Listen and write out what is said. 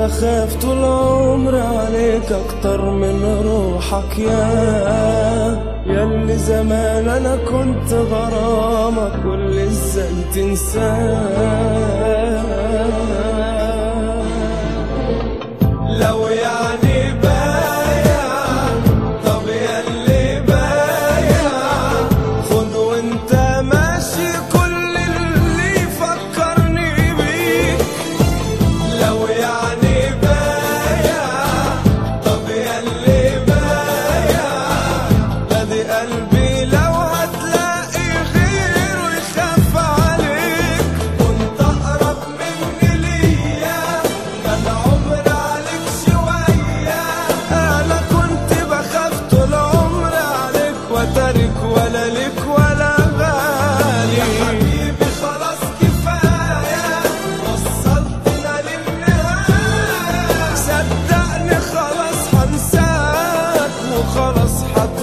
بخاف طول عمري عليك اكتر من روحك يا ياللي زمان انا كنت غرامك واللي ازاي تنساه لو يعني بايع طب ياللي بايع خد وانت ماشي كل اللي يفكرني بيك لو يعني بايع طب ياللي بايع ادي قلبي لو هتلاقي غيره يخاف عليك كنت اقرب مني ليا كان عمري عليك شويه انا كنت بخاف طول عمري عليك وترك ولا لك ولا غالي يا حبيبي خلاص كفايه وصلتنا للنهايه صدقني خلاص هنساك وخلاص حتى